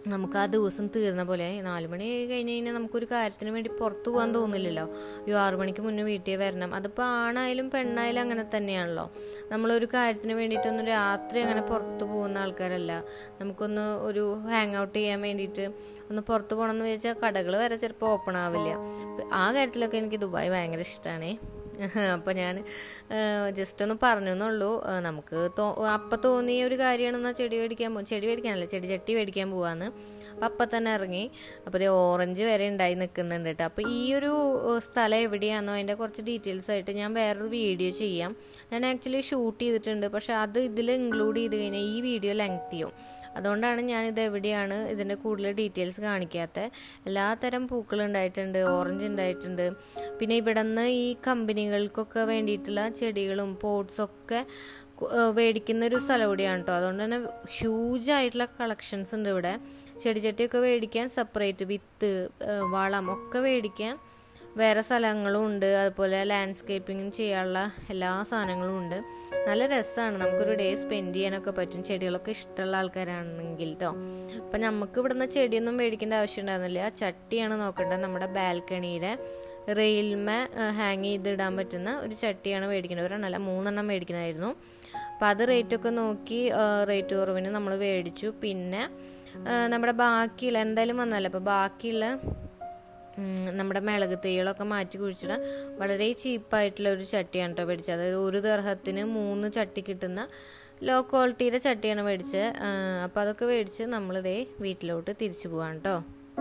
നമുക്ക് ആ ദിവസം തീർന്ന പോലെ നാല് മണി കഴിഞ്ഞ് കഴിഞ്ഞാൽ നമുക്കൊരു കാര്യത്തിന് വേണ്ടി പുറത്തു പോകാൻ തോന്നില്ലല്ലോ ഒരു ആറു മണിക്ക് മുന്നേ വീട്ടിൽ വരണം അതിപ്പോൾ ആണായാലും പെണ്ണായാലും അങ്ങനെ തന്നെയാണല്ലോ നമ്മളൊരു കാര്യത്തിന് വേണ്ടിയിട്ടൊന്നും രാത്രി അങ്ങനെ പുറത്ത് പോകുന്ന ആൾക്കാരല്ല നമുക്കൊന്ന് ഒരു ഹാങ് ഔട്ട് ചെയ്യാൻ വേണ്ടിയിട്ട് ഒന്ന് പുറത്ത് പോകണമെന്ന് വെച്ചാൽ കടകൾ വരെ ചിലപ്പോൾ ഓപ്പൺ ആവില്ല ആ കാര്യത്തിലൊക്കെ എനിക്ക് ദുബായ് ഭയങ്കര ഇഷ്ടമാണേ അപ്പോൾ ഞാൻ ജസ്റ്റ് ഒന്ന് പറഞ്ഞു എന്നുള്ളൂ നമുക്ക് തോ അപ്പം തോന്നിയ ഒരു കാര്യമാണെന്നാൽ ചെടി മേടിക്കാൻ പോകും ചെടി മേടിക്കാനല്ല ചെടി ചട്ടി മേടിക്കാൻ പോവാന്ന് അപ്പം അപ്പം തന്നെ ഇറങ്ങി അപ്പോൾ ഇത് ഓറഞ്ച് വരെ ഉണ്ടായി നിൽക്കുന്നുണ്ട് കേട്ടോ അപ്പോൾ ഈ ഒരു സ്ഥലം എവിടെയാണെന്നോ അതിൻ്റെ കുറച്ച് ഡീറ്റെയിൽസ് ആയിട്ട് ഞാൻ വേറൊരു വീഡിയോ ചെയ്യാം ഞാൻ ആക്ച്വലി ഷൂട്ട് ചെയ്തിട്ടുണ്ട് പക്ഷേ അത് ഇതിൽ ഇൻക്ലൂഡ് ചെയ്ത് കഴിഞ്ഞാൽ ഈ വീഡിയോ ലെങ്ത് ചെയ്യും അതുകൊണ്ടാണ് ഞാൻ ഇത് എവിടെയാണ് ഇതിൻ്റെ കൂടുതൽ ഡീറ്റെയിൽസ് കാണിക്കാത്തത് എല്ലാത്തരം പൂക്കൾ ഉണ്ടായിട്ടുണ്ട് ഓറഞ്ച് ഉണ്ടായിട്ടുണ്ട് പിന്നെ ഇവിടെ നിന്ന് ഈ കമ്പനികൾക്കൊക്കെ വേണ്ടിയിട്ടുള്ള ചെടികളും പോട്ട്സൊക്കെ മേടിക്കുന്ന ഒരു സ്ഥലം കൂടിയാണ് കേട്ടോ അതുകൊണ്ട് തന്നെ ഹ്യൂജ് ആയിട്ടുള്ള കളക്ഷൻസ് ഉണ്ട് ഇവിടെ ചെടിച്ചട്ടിയൊക്കെ മേടിക്കാൻ സെപ്പറേറ്റ് വിത്ത് വളം ഒക്കെ മേടിക്കാൻ വേറെ സ്ഥലങ്ങളും ഉണ്ട് അതുപോലെ ലാൻഡ്സ്കേപ്പിംഗ് ചെയ്യാനുള്ള എല്ലാ സാധനങ്ങളും ഉണ്ട് നല്ല രസമാണ് നമുക്കൊരു ഡേ സ്പെൻഡ് ചെയ്യാനൊക്കെ പറ്റും ചെടികളൊക്കെ ഇഷ്ടമുള്ള ആൾക്കാരാണെങ്കിൽ കേട്ടോ അപ്പം നമുക്ക് ഇവിടുന്ന് ചെടിയൊന്നും മേടിക്കേണ്ട ആവശ്യം ഉണ്ടായിരുന്നില്ല ചട്ടിയാണ് നോക്കേണ്ടത് നമ്മുടെ ബാൽക്കണിയിലെ റെയിൽമേ ഹാങ് ചെയ്തിടാൻ പറ്റുന്ന ഒരു ചട്ടിയാണ് മേടിക്കുന്നത് ഒരെണ്ണമല്ല മൂന്നെണ്ണം മേടിക്കുന്നതായിരുന്നു അപ്പം അത് റേറ്റൊക്കെ നോക്കി റേറ്റ് കുറവിന് നമ്മൾ മേടിച്ചു പിന്നെ നമ്മുടെ ബാക്കിയുള്ള എന്തായാലും വന്നല്ലോ അപ്പോൾ ബാക്കിയുള്ള നമ്മുടെ മിളക് തൈകളൊക്കെ മാറ്റി കുഴിച്ചിട്ട് വളരെ ചീപ്പായിട്ടുള്ള ഒരു ചട്ടിയാണ് കേട്ടോ മേടിച്ചത് അതായത് ഒരു ദർഹത്തിന് മൂന്ന് ചട്ടി കിട്ടുന്ന ലോ ക്വാളിറ്റിയുടെ ചട്ടിയാണ് മേടിച്ചത് അപ്പോൾ അതൊക്കെ മേടിച്ച് നമ്മളിതേ വീട്ടിലോട്ട് തിരിച്ചു പോവാണ് കേട്ടോ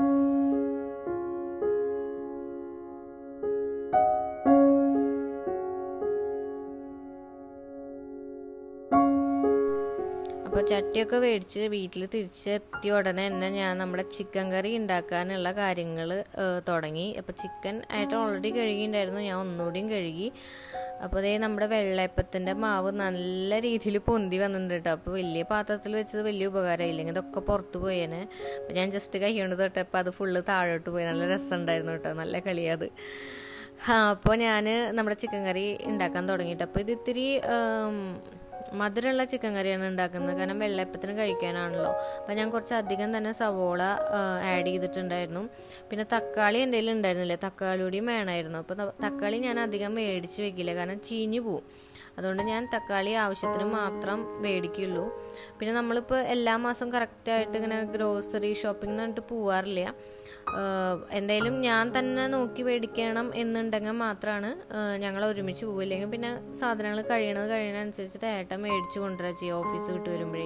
അപ്പോൾ ചട്ടിയൊക്കെ മേടിച്ച് വീട്ടിൽ തിരിച്ചെത്തിയ ഉടനെ തന്നെ ഞാൻ നമ്മുടെ ചിക്കൻ കറി ഉണ്ടാക്കാനുള്ള കാര്യങ്ങൾ തുടങ്ങി അപ്പോൾ ചിക്കൻ ആയിട്ട് ഓൾറെഡി കഴുകിയിട്ടുണ്ടായിരുന്നു ഞാൻ ഒന്നുകൂടിയും കഴുകി അപ്പോൾ അതേ നമ്മുടെ വെള്ളയപ്പത്തിൻ്റെ മാവ് നല്ല രീതിയിൽ പൊന്തി വന്നിട്ടുണ്ട് കേട്ടോ അപ്പോൾ വലിയ പാത്രത്തിൽ വെച്ചത് വലിയ ഉപകാരം ഇല്ലെങ്കിൽ ഇതൊക്കെ പുറത്ത് പോയേനെ അപ്പോൾ ഞാൻ ജസ്റ്റ് കൈ കൊണ്ട് തൊട്ടപ്പോൾ അത് ഫുള്ള് താഴോട്ട് പോയി നല്ല രസമുണ്ടായിരുന്നു കേട്ടോ നല്ല കളിയത് ആ അപ്പോൾ ഞാൻ നമ്മുടെ ചിക്കൻ കറി ഉണ്ടാക്കാൻ തുടങ്ങിയിട്ട് അപ്പോൾ ഇത് ഇത്തിരി മധുരമുള്ള ചിക്കൻ കറിയാണ് ഉണ്ടാക്കുന്നത് കാരണം വെള്ളയപ്പത്തിന് കഴിക്കാനാണല്ലോ അപ്പം ഞാൻ കുറച്ച് അധികം തന്നെ സവോള ആഡ് ചെയ്തിട്ടുണ്ടായിരുന്നു പിന്നെ തക്കാളി എൻ്റെ കയ്യിൽ ഉണ്ടായിരുന്നില്ല തക്കാളി കൂടിയും വേണമായിരുന്നു അപ്പോൾ തക്കാളി ഞാൻ അധികം മേടിച്ച് വെക്കില്ല കാരണം ചീഞ്ഞു പോവും അതുകൊണ്ട് ഞാൻ തക്കാളി ആവശ്യത്തിന് മാത്രം മേടിക്കുള്ളൂ പിന്നെ നമ്മളിപ്പോൾ എല്ലാ മാസം കറക്റ്റായിട്ട് ഇങ്ങനെ ഗ്രോസറി ഷോപ്പിംഗ് എന്ന് പറഞ്ഞിട്ട് പോവാറില്ല എന്തായാലും ഞാൻ തന്നെ നോക്കി മേടിക്കണം എന്നുണ്ടെങ്കിൽ മാത്രമാണ് ഞങ്ങൾ ഒരുമിച്ച് പോവില്ലെങ്കിൽ പിന്നെ സാധനങ്ങൾ കഴിയണത് കഴിയണതനുസരിച്ചിട്ട് ഏട്ടൻ മേടിച്ച് കൊണ്ടുവരാ ചെയ്യുക ഓഫീസ് വിട്ട് വരുമ്പോഴേ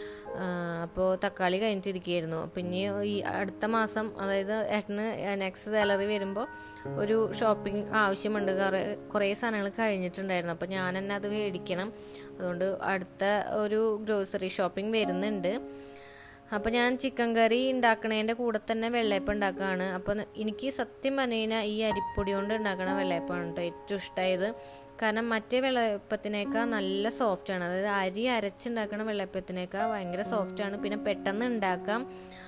അപ്പോൾ തക്കാളി കഴിഞ്ഞിട്ടിരിക്കുകയായിരുന്നു അപ്പം ഇനി ഈ അടുത്ത മാസം അതായത് ഏട്ടന് നെക്സ്റ്റ് സാലറി വരുമ്പോൾ ഒരു ഷോപ്പിംഗ് ആവശ്യമുണ്ട് കുറേ കുറേ സാധനങ്ങൾ കഴിഞ്ഞിട്ടുണ്ടായിരുന്നു അപ്പോൾ ഞാൻ തന്നെ അത് മേടിക്കണം അതുകൊണ്ട് അടുത്ത ഒരു ഗ്രോസറി ഷോപ്പിംഗ് വരുന്നുണ്ട് അപ്പോൾ ഞാൻ ചിക്കൻ കറി ഉണ്ടാക്കണതിൻ്റെ കൂടെ തന്നെ വെള്ളയപ്പം ഉണ്ടാക്കുകയാണ് അപ്പോൾ എനിക്ക് സത്യം പറഞ്ഞു കഴിഞ്ഞാൽ ഈ അരിപ്പൊടി കൊണ്ട് ഉണ്ടാക്കണ വെള്ളയപ്പമാണ് കേട്ടോ ഏറ്റവും ഇഷ്ടമായത് കാരണം മറ്റേ വെള്ളയപ്പത്തിനേക്കാൾ നല്ല സോഫ്റ്റാണ് അതായത് അരി അരച്ചുണ്ടാക്കണ വെള്ളയപ്പത്തിനേക്കാൾ ഭയങ്കര സോഫ്റ്റാണ് പിന്നെ പെട്ടെന്ന് ഉണ്ടാക്കാം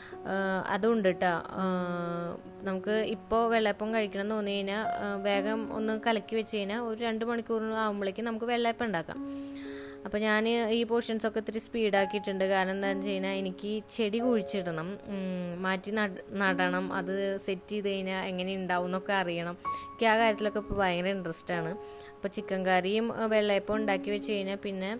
അതുണ്ട് കേട്ടോ നമുക്ക് ഇപ്പോൾ വെള്ളയപ്പം കഴിക്കണം എന്ന് തോന്നി കഴിഞ്ഞാൽ വേഗം ഒന്ന് കലക്കി വെച്ച് കഴിഞ്ഞാൽ ഒരു രണ്ട് മണിക്കൂർ ആകുമ്പോഴേക്കും നമുക്ക് വെള്ളയപ്പം ഉണ്ടാക്കാം അപ്പോൾ ഞാൻ ഈ പോർഷൻസ് ഒക്കെ ഇത്തിരി സ്പീഡാക്കിയിട്ടുണ്ട് കാരണം എന്താണെന്ന് വെച്ച് കഴിഞ്ഞാൽ എനിക്ക് ചെടി കുഴിച്ചിടണം മാറ്റി നടണം അത് സെറ്റ് ചെയ്ത് കഴിഞ്ഞാൽ എങ്ങനെ ഉണ്ടാവും എന്നൊക്കെ അറിയണം എനിക്ക് ആ കാര്യത്തിലൊക്കെ ഇപ്പോൾ ഭയങ്കര ഇൻട്രസ്റ്റ് ആണ് അപ്പോൾ ചിക്കൻ കറിയും വെള്ളയപ്പം ഉണ്ടാക്കി വെച്ച് കഴിഞ്ഞാൽ പിന്നെ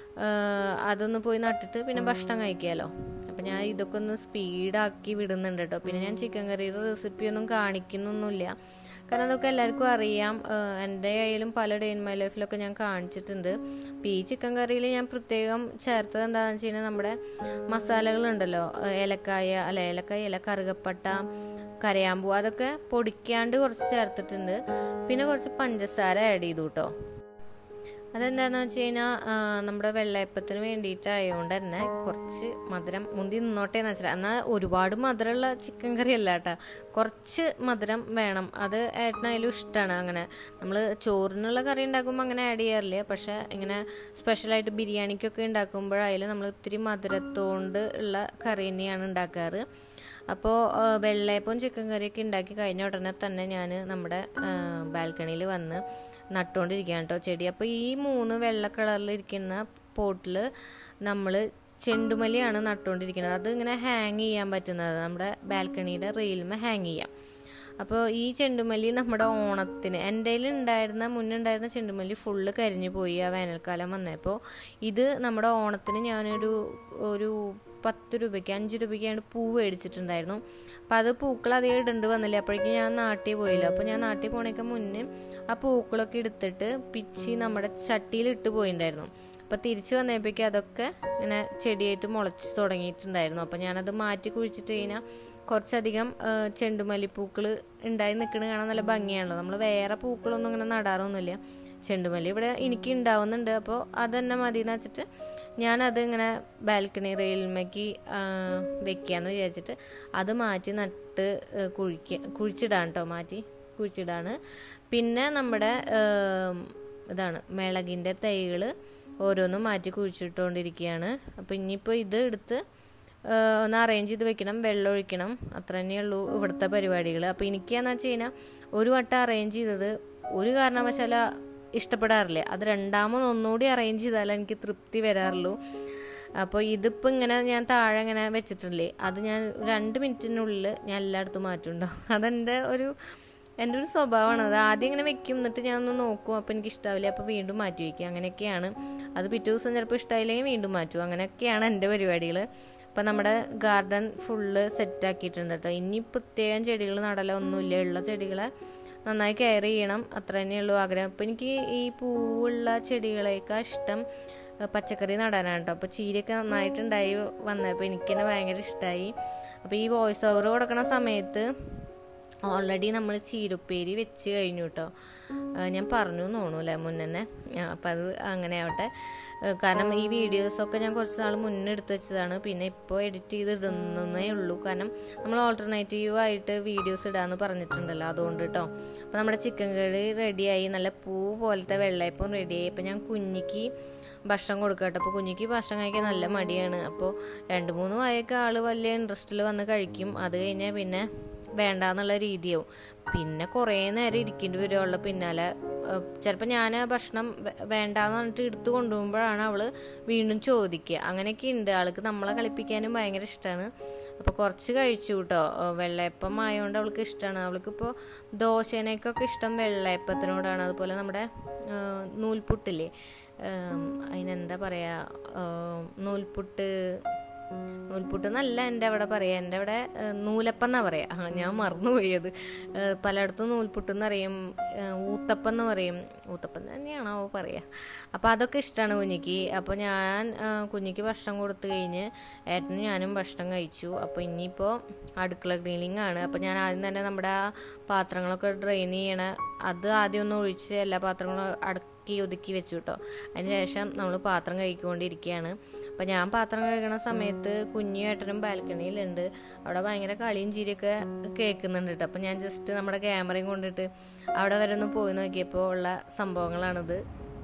അതൊന്ന് പോയി നട്ടിട്ട് പിന്നെ ഭക്ഷണം കഴിക്കാമല്ലോ അപ്പം ഞാൻ ഇതൊക്കെ ഒന്ന് സ്പീഡാക്കി വിടുന്നുണ്ട് കേട്ടോ പിന്നെ ഞാൻ ചിക്കൻ കറിയുടെ റെസിപ്പി ഒന്നും കാണിക്കുന്നൊന്നുമില്ല കാരണം അതൊക്കെ എല്ലാവർക്കും അറിയാം എൻ്റെ കയ്യിലും പല ഡേ ഇൻ മൈ ലൈഫിലൊക്കെ ഞാൻ കാണിച്ചിട്ടുണ്ട് അപ്പോൾ ഈ ചിക്കൻ കറിയിൽ ഞാൻ പ്രത്യേകം ചേർത്തത് എന്താണെന്ന് വെച്ച് കഴിഞ്ഞാൽ നമ്മുടെ മസാലകളുണ്ടല്ലോ ഏലക്കായ അല്ല ഏലക്കായ അല്ല കറുകപ്പട്ട കരയാമ്പൂ അതൊക്കെ പൊടിക്കാണ്ട് കുറച്ച് ചേർത്തിട്ടുണ്ട് പിന്നെ കുറച്ച് പഞ്ചസാര ആഡ് ചെയ്തു കേട്ടോ അതെന്താണെന്ന് വെച്ച് കഴിഞ്ഞാൽ നമ്മുടെ വെള്ളയപ്പത്തിന് വേണ്ടിയിട്ടായതുകൊണ്ട് തന്നെ കുറച്ച് മധുരം മുന്തി നിന്നോട്ടെ എന്ന് വെച്ചാൽ എന്നാൽ ഒരുപാട് മധുരമുള്ള ചിക്കൻ കറി അല്ല കേട്ടോ കുറച്ച് മധുരം വേണം അത് ഏട്ടനായാലും ഇഷ്ടമാണ് അങ്ങനെ നമ്മൾ ചോറിനുള്ള കറി ഉണ്ടാക്കുമ്പോൾ അങ്ങനെ ആഡ് ചെയ്യാറില്ല പക്ഷേ ഇങ്ങനെ സ്പെഷ്യലായിട്ട് ബിരിയാണിക്കൊക്കെ ഉണ്ടാക്കുമ്പോഴായാലും നമ്മൾ ഇത്തിരി മധുരത്തോണ്ട് ഉള്ള കറി തന്നെയാണ് ഉണ്ടാക്കാറ് അപ്പോൾ വെള്ളയപ്പവും ചിക്കൻ കറിയൊക്കെ ഉണ്ടാക്കി കഴിഞ്ഞ ഉടനെ തന്നെ ഞാൻ നമ്മുടെ ബാൽക്കണിയിൽ വന്ന് നട്ടുകൊണ്ടിരിക്കുകയാണ് കേട്ടോ ചെടി അപ്പോൾ ഈ മൂന്ന് വെള്ള കളറിലിരിക്കുന്ന പോട്ടിൽ നമ്മൾ ചെണ്ടുമല്ലിയാണ് നട്ടുകൊണ്ടിരിക്കുന്നത് അത് ഇങ്ങനെ ഹാങ് ചെയ്യാൻ പറ്റുന്നത് നമ്മുടെ ബാൽക്കണിയുടെ റെയിൽമേ ഹാങ് ചെയ്യാം അപ്പോൾ ഈ ചെണ്ടുമല്ലി നമ്മുടെ ഓണത്തിന് എൻ്റെ കയ്യിൽ ഉണ്ടായിരുന്ന മുന്നുണ്ടായിരുന്ന ചെണ്ടുമല്ലി ഫുള്ള് കരിഞ്ഞു പോയി ആ വേനൽക്കാലം വന്നപ്പോൾ ഇത് നമ്മുടെ ഓണത്തിന് ഞാനൊരു ഒരു പത്ത് രൂപയ്ക്ക് അഞ്ച് രൂപയ്ക്കാണ് പൂ മേടിച്ചിട്ടുണ്ടായിരുന്നു അപ്പം അത് പൂക്കൾ അധികം ഇടേണ്ടി വന്നില്ല അപ്പോഴേക്കും ഞാൻ നാട്ടിൽ പോയില്ല അപ്പോൾ ഞാൻ നാട്ടിൽ പോണേക്ക് മുന്നേ ആ പൂക്കളൊക്കെ എടുത്തിട്ട് പിച്ചി നമ്മുടെ ചട്ടിയിൽ ഇട്ട് പോയിണ്ടായിരുന്നു അപ്പോൾ തിരിച്ചു വന്നപ്പോഴേക്കും അതൊക്കെ ഇങ്ങനെ ചെടിയായിട്ട് മുളച്ച് തുടങ്ങിയിട്ടുണ്ടായിരുന്നു അപ്പോൾ ഞാനത് മാറ്റി കുഴിച്ചിട്ട് കഴിഞ്ഞാൽ കുറച്ചധികം ചെണ്ടുമല്ലിപ്പൂക്കൾ ഉണ്ടായി നിൽക്കുന്നത് കാണാൻ നല്ല ഭംഗിയാണല്ലോ നമ്മൾ വേറെ പൂക്കളൊന്നും ഇങ്ങനെ നടാറൊന്നുമില്ല ചെണ്ടുമല്ലി ഇവിടെ എനിക്ക് ഉണ്ടാവുന്നുണ്ട് അപ്പോൾ അതന്നെ മതി എന്ന് വെച്ചിട്ട് ഞാനത് ഇങ്ങനെ ബാൽക്കണി റെയിൽമേക്ക് വെക്കാന്ന് വിചാരിച്ചിട്ട് അത് മാറ്റി നട്ട് കുഴിക്ക കുഴിച്ചിടാൻ കേട്ടോ മാറ്റി കുഴിച്ചിടാണ് പിന്നെ നമ്മുടെ ഇതാണ് മിളകിൻ്റെ തൈകൾ ഓരോന്നും മാറ്റി കുഴിച്ചിട്ടുകൊണ്ടിരിക്കുകയാണ് അപ്പോൾ ഇനിയിപ്പോൾ ഇത് എടുത്ത് ഒന്ന് അറേഞ്ച് ചെയ്ത് വെക്കണം വെള്ളം ഒഴിക്കണം അത്ര തന്നെയുള്ളൂ ഇവിടുത്തെ പരിപാടികൾ അപ്പോൾ എനിക്കാന്ന് വെച്ച് കഴിഞ്ഞാൽ ഒരു വട്ടം അറേഞ്ച് ചെയ്തത് ഒരു കാരണവശാല ഇഷ്ടപ്പെടാറില്ല അത് രണ്ടാമത് ഒന്നുകൂടി അറേഞ്ച് ചെയ്താലേ എനിക്ക് തൃപ്തി വരാറുള്ളൂ അപ്പോൾ ഇതിപ്പോൾ ഇങ്ങനെ ഞാൻ താഴെ ഇങ്ങനെ വെച്ചിട്ടില്ലേ അത് ഞാൻ രണ്ട് മിനിറ്റിനുള്ളിൽ ഞാൻ എല്ലായിടത്തും മാറ്റുണ്ടാവും അതെൻ്റെ ഒരു എൻ്റെ ഒരു സ്വഭാവമാണ് അത് ആദ്യം ഇങ്ങനെ വെക്കും എന്നിട്ട് ഞാൻ ഒന്ന് നോക്കും അപ്പോൾ എനിക്ക് ഇഷ്ടാവില്ല അപ്പോൾ വീണ്ടും മാറ്റി വയ്ക്കും അങ്ങനെയൊക്കെയാണ് അത് പിറ്റേ ദിവസം ചിലപ്പോൾ ഇഷ്ടമായില്ലെങ്കിൽ വീണ്ടും മാറ്റും അങ്ങനെയൊക്കെയാണ് എൻ്റെ പരിപാടികൾ അപ്പം നമ്മുടെ ഗാർഡൻ ഫുള്ള് സെറ്റാക്കിയിട്ടുണ്ട് കേട്ടോ ഇനി പ്രത്യേകം ചെടികൾ നടല ഒന്നുമില്ല ഉള്ള ചെടികളെ നന്നായി കെയർ ചെയ്യണം അത്ര തന്നെയുള്ളൂ ആഗ്രഹം അപ്പം എനിക്ക് ഈ പൂവുള്ള ചെടികളേക്കാൾ ഇഷ്ടം പച്ചക്കറി നടാനാണ് കേട്ടോ അപ്പോൾ ചീരയൊക്കെ നന്നായിട്ടുണ്ടായി വന്നപ്പോൾ എനിക്ക് തന്നെ ഭയങ്കര ഇഷ്ടമായി അപ്പോൾ ഈ വോയിസ് ഓവർ കൊടുക്കുന്ന സമയത്ത് ഓൾറെഡി നമ്മൾ ചീരുപ്പേരി വെച്ച് കഴിഞ്ഞു കേട്ടോ ഞാൻ പറഞ്ഞു തോന്നൂല്ലേ മുന്നേ അപ്പം അത് അങ്ങനെ ആവട്ടെ കാരണം ഈ വീഡിയോസൊക്കെ ഞാൻ കുറച്ച് നാൾ മുന്നേ എടുത്തു വെച്ചതാണ് പിന്നെ ഇപ്പോൾ എഡിറ്റ് ചെയ്ത് ഇടുന്നേ ഉള്ളൂ കാരണം നമ്മൾ ഓൾട്ടർനേറ്റീവ് ആയിട്ട് വീഡിയോസ് ഇടാന്ന് പറഞ്ഞിട്ടുണ്ടല്ലോ അതുകൊണ്ട് കേട്ടോ അപ്പോൾ നമ്മുടെ ചിക്കൻ കറി റെഡിയായി നല്ല പൂ പോലത്തെ വെള്ളയപ്പം റെഡിയായി അപ്പോൾ ഞാൻ കുഞ്ഞിക്ക് ഭക്ഷണം കൊടുക്കട്ടെ അപ്പോൾ കുഞ്ഞിക്ക് ഭക്ഷണം കഴിക്കാൻ നല്ല മടിയാണ് അപ്പോൾ രണ്ട് മൂന്ന് വയസ്സൊക്കെ ആൾ വലിയ ഇൻട്രസ്റ്റിൽ വന്ന് കഴിക്കും അത് കഴിഞ്ഞാൽ പിന്നെ വേണ്ടാന്നുള്ള രീതിയാവും പിന്നെ കുറേ നേരം ഇരിക്കേണ്ടി വരും അവളുടെ പിന്നാലെ ചിലപ്പോൾ ഞാൻ ഭക്ഷണം വേണ്ടാന്ന് പറഞ്ഞിട്ട് എടുത്തു കൊണ്ടുപോകുമ്പോഴാണ് അവൾ വീണ്ടും ചോദിക്കുക അങ്ങനെയൊക്കെ ഉണ്ട് ആൾക്ക് നമ്മളെ കളിപ്പിക്കാനും ഭയങ്കര ഇഷ്ടമാണ് അപ്പോൾ കുറച്ച് കഴിച്ചു കേട്ടോ വെള്ളയപ്പം ആയതുകൊണ്ട് അവൾക്ക് ഇഷ്ടമാണ് അവൾക്കിപ്പോൾ ദോശേനേക്കൊക്കെ ഇഷ്ടം വെള്ളയപ്പത്തിനോടാണ് അതുപോലെ നമ്മുടെ നൂൽപുട്ടില്ലേ അതിനെന്താ പറയുക നൂൽപുട്ട് നൂൽപുട്ട് എന്നല്ല എൻ്റെ അവിടെ പറയാ എൻ്റെ അവിടെ നൂലപ്പം എന്നാ പറയാ ഞാൻ മറന്നുപോയി അത് പലയിടത്തും നൂൽപുട്ട് എന്നറിയും ഊത്തപ്പം എന്ന് പറയും ഊത്തപ്പം തന്നെയാണോ പറയാ അപ്പോൾ അതൊക്കെ ഇഷ്ടമാണ് കുഞ്ഞിക്ക് അപ്പോൾ ഞാൻ കുഞ്ഞിക്ക് ഭക്ഷണം കൊടുത്തു കഴിഞ്ഞ് ഏട്ടനും ഞാനും ഭക്ഷണം കഴിച്ചു അപ്പോൾ ഇനിയിപ്പോൾ അടുക്കള ക്ലീനിങ് ആണ് അപ്പോൾ ഞാൻ ആദ്യം തന്നെ നമ്മുടെ ആ പാത്രങ്ങളൊക്കെ ഡ്രെയിൻ ചെയ്യണ അത് ആദ്യം ഒന്ന് ഒഴിച്ച് എല്ലാ പാത്രങ്ങളും അടുക്കി ഒതുക്കി വെച്ചു കേട്ടോ അതിന് ശേഷം നമ്മൾ പാത്രം കഴിക്കൊണ്ടിരിക്കുകയാണ് അപ്പം ഞാൻ പാത്രം കഴുകണ സമയത്ത് കുഞ്ഞു ഏട്ടനും ബാൽക്കണിയിലുണ്ട് അവിടെ ഭയങ്കര കളിയും ചിരിയൊക്കെ കേൾക്കുന്നുണ്ട് കേട്ടോ അപ്പം ഞാൻ ജസ്റ്റ് നമ്മുടെ ക്യാമറയും കൊണ്ടിട്ട് അവിടെ വരെ ഒന്ന് പോയി നോക്കിയപ്പോൾ ഉള്ള സംഭവങ്ങളാണിത്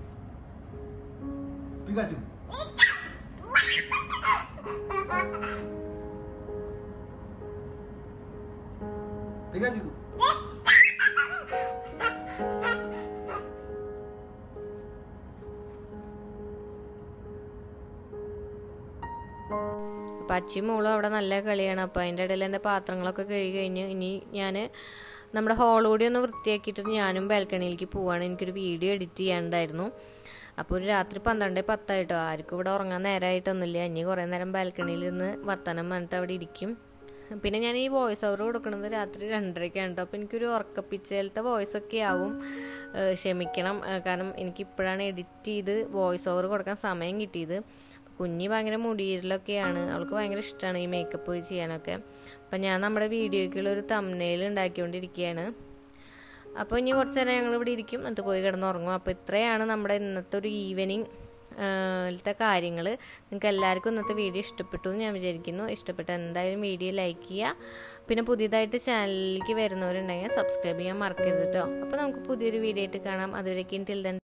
Pikachu. അപ്പം അച്ചിയും മോളും അവിടെ നല്ല കളിയാണ് അപ്പോൾ അതിൻ്റെ ഇടയിൽ എൻ്റെ പാത്രങ്ങളൊക്കെ കഴുകി കഴിഞ്ഞ് ഇനി ഞാൻ നമ്മുടെ ഹോൾ കൂടി ഒന്ന് വൃത്തിയാക്കിയിട്ട് ഞാനും ബാൽക്കണിയിലേക്ക് പോവാണ് എനിക്കൊരു വീഡിയോ എഡിറ്റ് ചെയ്യാനുണ്ടായിരുന്നു അപ്പോൾ ഒരു രാത്രി പന്ത്രണ്ട് പത്തായിട്ടോ ആർക്കും ഇവിടെ ഉറങ്ങാൻ നേരമായിട്ടൊന്നുമില്ല ഇനി കുറേ നേരം ബാൽക്കണിയിൽ നിന്ന് വർത്തമാനം പറഞ്ഞിട്ട് അവിടെ ഇരിക്കും പിന്നെ ഞാൻ ഈ വോയിസ് ഓവർ കൊടുക്കുന്നത് രാത്രി രണ്ടരയ്ക്കാണ് കേട്ടോ അപ്പോൾ എനിക്കൊരു ഉറക്കപ്പിച്ചേലത്തെ വോയിസ് ഒക്കെ ആവും ക്ഷമിക്കണം കാരണം എനിക്കിപ്പോഴാണ് എഡിറ്റ് ചെയ്ത് വോയിസ് ഓവർ കൊടുക്കാൻ സമയം കിട്ടിയത് കുഞ്ഞി ഭയങ്കര മുടിയിലൊക്കെയാണ് അവൾക്ക് ഭയങ്കര ഇഷ്ടമാണ് ഈ മേക്കപ്പ് ചെയ്യാനൊക്കെ അപ്പം ഞാൻ നമ്മുടെ വീഡിയോയ്ക്കുള്ള ഒരു തമ്മനയിൽ ഉണ്ടാക്കിക്കൊണ്ടിരിക്കുകയാണ് അപ്പോൾ ഇനി കുറച്ച് നേരം ഞങ്ങൾ ഇവിടെ ഇരിക്കും എന്നിട്ട് പോയി കിടന്നുറങ്ങും അപ്പോൾ ഇത്രയാണ് നമ്മുടെ ഇന്നത്തെ ഒരു ഈവനിങ് ത്തെ കാര്യങ്ങൾ നിങ്ങൾക്ക് എല്ലാവർക്കും ഇന്നത്തെ വീഡിയോ ഇഷ്ടപ്പെട്ടു എന്ന് ഞാൻ വിചാരിക്കുന്നു ഇഷ്ടപ്പെട്ട എന്തായാലും വീഡിയോ ലൈക്ക് ചെയ്യുക പിന്നെ പുതിയതായിട്ട് ചാനലിലേക്ക് വരുന്നവരുണ്ടെങ്കിൽ സബ്സ്ക്രൈബ് ചെയ്യാൻ മറക്കരുത് കേട്ടോ അപ്പോൾ നമുക്ക് പുതിയൊരു വീഡിയോ ആയിട്ട് കാണാം അതുവരേക്കും ടിൽ ദൻ